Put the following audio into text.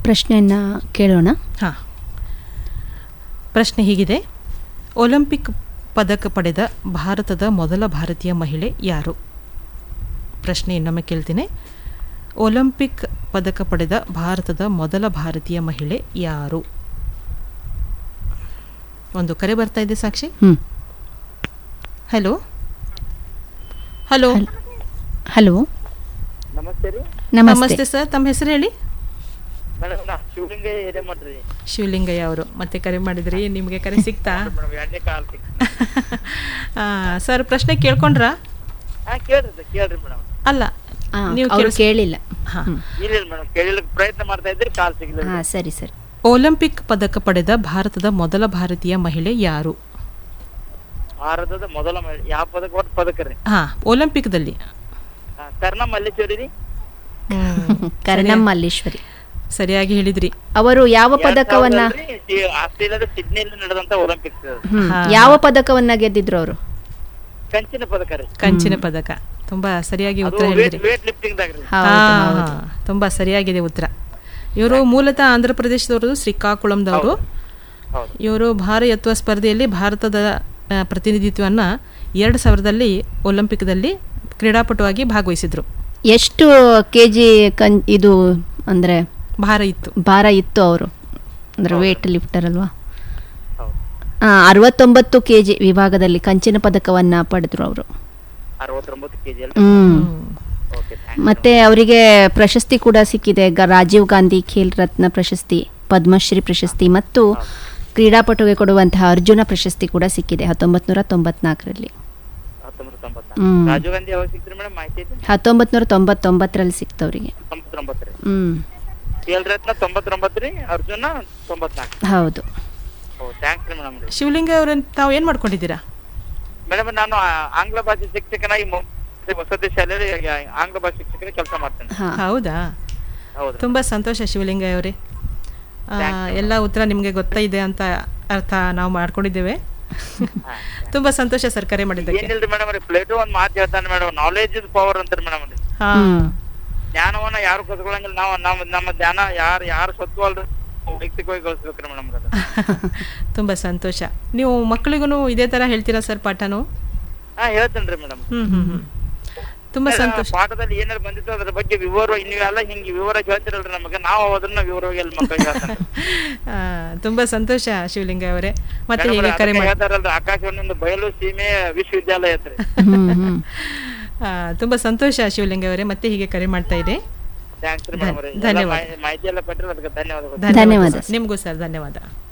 ಪ್ರಶ್ನೆಯನ್ನು ಕೇಳೋಣ ಹಾಂ ಪ್ರಶ್ನೆ ಹೀಗಿದೆ ಒಲಿಂಪಿಕ್ ಪದಕ ಪಡೆದ ಭಾರತದ ಮೊದಲ ಭಾರತೀಯ ಮಹಿಳೆ ಯಾರು ಪ್ರಶ್ನೆ ಇನ್ನೊಮ್ಮೆ ಕೇಳ್ತೀನಿ ಒಲಿಂಪಿಕ್ ಪದಕ ಪಡೆದ ಭಾರತದ ಮೊದಲ ಭಾರತೀಯ ಮಹಿಳೆ ಯಾರು ಒಂದು ಕರೆ ಬರ್ತಾ ಇದೆ ಸಾಕ್ಷಿ ಹ್ಞೂ ಹಲೋ ಹಲೋ ಹಲೋ ನಮಸ್ತೆ ರೀ ನಮಸ್ತೆ ನಮಸ್ತೆ ಸರ್ ತಮ್ಮ ಹೆಸರು ಹೇಳಿ ಮೇಡಮ್ ನಾ ಶಿವಲಿಂಗ ಏರಿಯಾ ಮಾಡ್ರಿ ಶಿವಲಿಂಗಯ್ಯ ಅವರು ಮತ್ತೆ ಕರೆ ಮಾಡಿದ್ರಿ ನಿಮಗೆ ಕರೆ ಸಿಗ್ತಾ ಮೇಡಮ್ ಎರಡನೇ ಕಾಲ್ ಆ, ಸರ್ ಪ್ರಶ್ನೆ ಕೇಳ್ಕೊಂಡ್ರಾ ಹಾ ಕೇಳ್ರಿ sir, ಕೇಳ್ರಿ ಮೇಡಮ್ ಅಲ್ಲ ನೀವು ಅವರು ಕೇಳಿಸ್- ಕೇಳಿಲ್ಲ ಹಾ. ಇಲ್ಲ ಇಲ್ಲ ಮೇಡಮ್ ಕೇಳಿಲಿಕ್ಕೆ ಪ್ರಯತ್ನ ಮಾಡ್ತಾ ಇದ್ರಿ ಕಾಲ್ ಸಿಗ್ಲಿಲ್ಲ ಹಾಂ ಸರಿ ಸರಿ ಒಲಿಂಪಿಕ್ ಪದಕ ಪಡೆದ ಭಾರತದ ಮೊದಲ ಭಾರತೀಯ ಮಹಿಳೆ ಯಾರು ಭಾರತದ ಮೊದಲ ಮಹಿಳೆ ಯಾವ ಪದಕ ಒಟ್ಟು ಪದಕ ರೀ ಹಾ ಒಲಿಂಪಿಕ್ದಲ್ಲಿ ಹಾ, ಕರ್ಣ ಮಲ್ಲೇಶ್ವರಿ ರೀ ಕರ್ಣಂ ಮಲ್ಲೇಶ್ವರಿ ಸರಿಯಾಗಿ ಹೇಳಿದ್ರಿ ಅವರು ಯಾವ ಪದಕವನ್ನ ಎರಡ್ ಸಾವಿರದಲ್ಲಿ ಸಿ- ಆಸ್ಟ್ರೇಲಿಯಾದ ಸಿಡ್ನಿಯಲ್ಲಿ ನಡೆದಂತ ಒಲಿಂಪಿಕ್ಸ್ ಅದು. ಹ್ಮ್. ಹಾ. ಯಾವ ಪದಕವನ್ನ ಗೆದ್ದಿದ್ರು ಅವರು ಕಂಚಿನ ಪದಕ ರೀ ಕಂಚಿನ ಪದಕ ತುಂಬಾ ಸರಿಯಾಗಿ ಅದು ಉತ್ತರ ಹೇಳಿದ್ರಿ ವೇಟ್ ಲಿಫ್ಟಿಂಗ್ ದಾಗ ರೀ ಹಾ, ಹೌದು ಹಾ, ತುಂಬಾ ಸರಿಯಾಗಿದೆ ಉತ್ತರ ಇವರು ಮೂಲತಃ ಆಂಧ್ರ ಪ್ರದೇಶದವರು ಶ್ರೀಕಾಕುಳಂದವರು ಹೌದು ಇವರು ಭಾರ ಎತ್ತುವ ಸ್ಪರ್ಧೆಯಲ್ಲಿ ಭಾರತದ ಆ, ಪ್ರತಿನಿಧಿತ್ವವನ್ನ ಎರಡು ಸಾವಿರದಲ್ಲಿ ಒಲಿಂಪಿಕ್ದಲ್ಲಿ ಕ್ರೀಡಾಪಟುವಾಗಿ ಭಾಗವಹಿಸಿದ್ರು ಎಷ್ಟು ಕೆ ಜಿ ಕನ್ ಇದು ಅಂದ್ರೆ ಭಾರ ಇತ್ತು ಭಾರ ಇತ್ತು ಅವರು ಅಂದ್ರೆ ವೇಟ್ ಲಿಫ್ಟರ್ ಅಲ್ವಾ ಹೌದು ಆ, ಅರವತ್ತೊಂಬತ್ತು ಕೆ ಜಿ ವಿಭಾಗದಲ್ಲಿ ಕಂಚಿನ ಪದಕವನ್ನ ಪಡೆದ್ರು ಅವರು ಅರವತ್ತೊಂಬತ್ತು ಕೆಜಿ ಅಲ್ಲ ಹ್ಮ್ ಓಕೆ ಥ್ಯಾಂಕ್ ಮತ್ತೆ ಅವರಿಗೆ ಪ್ರಶಸ್ತಿ ಕೂಡ ಸಿಕ್ಕಿದೆ ಗ- ರಾಜೀವ್ ಗಾಂಧಿ ಖೇಲ್ ರತ್ನ ಪ್ರಶಸ್ತಿ ಪದ್ಮಶ್ರೀ ಪ್ರಶಸ್ತಿ ಮತ್ತು ಕ್ರೀಡಾಪಟುಗೆ ಕೊಡುವಂತಹ ಅರ್ಜುನ ಪ್ರಶಸ್ತಿ ಕೂಡ ಸಿಕ್ಕಿದೆ ಹತ್ತೊಂಬತ್ತು ನೂರ ತೊಂಬತ್ನಾಲ್ಕರಲ್ಲಿ ಹತ್ತೊಂಬತ್ತು ತೊಂಬತ್ತ ಹ್ಮ್. ರಾಜೀವ್ ಗಾಂಧಿ ಯಾವಾಗ ಸಿಕ್ತ್ರಿ ಮೇಡಮ್ ಮಾಹಿತಿ ಐತಿ ಹತ್ತೊಂಬತ್ತು ನೂರ ತೊಂಬತ್ತೊಂಬತ್ತರಲ್ಲಿ ಸಿಕ್ತವ್ರಿಗೆ ತೊಂಬತ್ತೊಂಬತ್ತು ರೀ ಹ್ಮ್ ಖೇಲ್ ರತ್ನ ತೊಂಬತ್ತೊಂಬತ್ತು ರೀ ಅರ್ಜುನ ತೊಂಬತ್ನಾಲ್ಕು ಹೌದು ಓ ಥ್ಯಾಂಕ್ಸ್ ರೀ ಮೇಡಮ್ ರೀ ಶಿವಲಿಂಗ ಅವ್ರ ತಾವು ಏನ್ ಮಾಡ್ಕೊಂಡಿದ್ದೀರಾ ಮೇಡಮ್ ನಾನು ಆ, ಆಂಗ್ಲ ಭಾಷೆ ಶಿಕ್ಷಕನಾಗಿ ಮು- ವಸತಿ ಶಾಲೆಯಲ್ಲಿ ಆಂಗ್ಲ ಭಾಷೆ ಶಿಕ್ಷಕನಾಗಿ ಕೆಲಸ ಮಾಡ್ತೇನೆ ಹಾ ಹೌದಾ ಹೌದು ತುಂಬಾ ಸಂತೋಷ ಶಿವಲಿಂಗ ಅವರೇ ಎಲ್ಲ ಉತ್ತರ ನಿಮಗೆ ಗೊತ್ತಾಯಿದೆ ಅಂತ ಅರ್ಥ ನಾವು ಮಾಡ್ಕೊಂಡಿದ್ದೇವೆ ತುಂಬಾ ಸಂತೋಷ ಸರ್ ಕರೆ ಮಾಡಿದ್ದಕ್ಕೆ ಏನಿಲ್ರಿ ಮೇಡಮ್ ರೀ ಪ್ಲೇಟೋ ಒಂದ್ ಮಾತು ಹೇಳ್ತಾನೆ ಮೇಡಮ್ ನಾಲೆಜ್ ಇಸ್ ಪವರ್ ಅಂತಾರೆ ಮೇಡಮ್ ರೀ ಹಾ ಹ್ಮ್ ಜ್ಞಾನವನ್ನ ಯಾರು ಕಲ್ತ್ಕೊಳಂಗಿಲ್ಲ ನಾವು ನಮ್ಮ ನಮ್ಮ ಜ್ಞಾನ ಯಾರು ಯಾರು ಸತ್ವಲ್ರಿ ವೈಯಕ್ತಿಕವಾಗಿ ಗಳಿಸ್ಬೇಕ್ರಿ ಮೇಡಮ್ ಅದು ತುಂಬಾ ಸಂತೋಷ ನೀವು ಮಕ್ಕಳಿಗೂ ಇದೇ ತರ ಹೇಳ್ತೀರಾ ಸರ್ ಪಾಠನು ಹಾ ಹೇಳ್ತೇನ್ರಿ ಮೇಡಮ್ ಹ್ಮ್ ಹ್ಮ್ ಹ್ಮ್ ತುಂಬಾ ಸಂತೋಷ ಪಾಠದಲ್ಲಿ ಏನಾರು ಬಂದಿತ್ತು ಅದ್ರ ಬಗ್ಗೆ ವಿವರ ನೀವೆಲ್ಲ ಹಿಂಗ್ ವಿವರ ಹೇಳ್ತಿರಲ್ರಿ ನಮಗೆ ನಾವು ಅದನ್ನ ವಿವರವಾಗಿ ಅಲ್ಲಿ ಮಕ್ಕಳಿಗೆ ಹೇಳ್ತೇನೆ ಆ, ತುಂಬಾ ಸಂತೋಷ ಶಿವಲಿಂಗ ಅವರೇ ಮತ್ತೆ ಹೀಗೆ ಕರೆ ಮಾಡಿ ಹೇಳ್ತಾರಲ್ರಿ ಆಕಾಶವಾಣಿಯಿಂದ ಬಯಲು ಸೀಮೆ ವಿಶ್ವವಿದ್ಯಾಲಯ ಐತ್ರಿ ಹ್ಮ್ ಹ್ಮ್ ಆ, ತುಂಬಾ ಸಂತೋಷ ಶಿವಲಿಂಗ ಅವರೇ ಮತ್ತೆ ಹೀಗೆ ಕರೆ ಮಾಡ್ತಾ ಇದೆ ಥ್ಯಾಂಕ್ಸ್ ರೀ ಮೇಡಮ್ ಧನ್ಯವಾದ. ಮಾಹಿತಿ ಎಲ್ಲ ಕೊಟ್ಟಿರೋದಕ್ಕೆ ಧನ್ಯವಾದಗಳು ಧನ್ಯವಾದ ಧನ್ಯವಾದ ಸರ್. ನಿಮ್ಗೂ ಸರ್ ಧನ್ಯವಾದ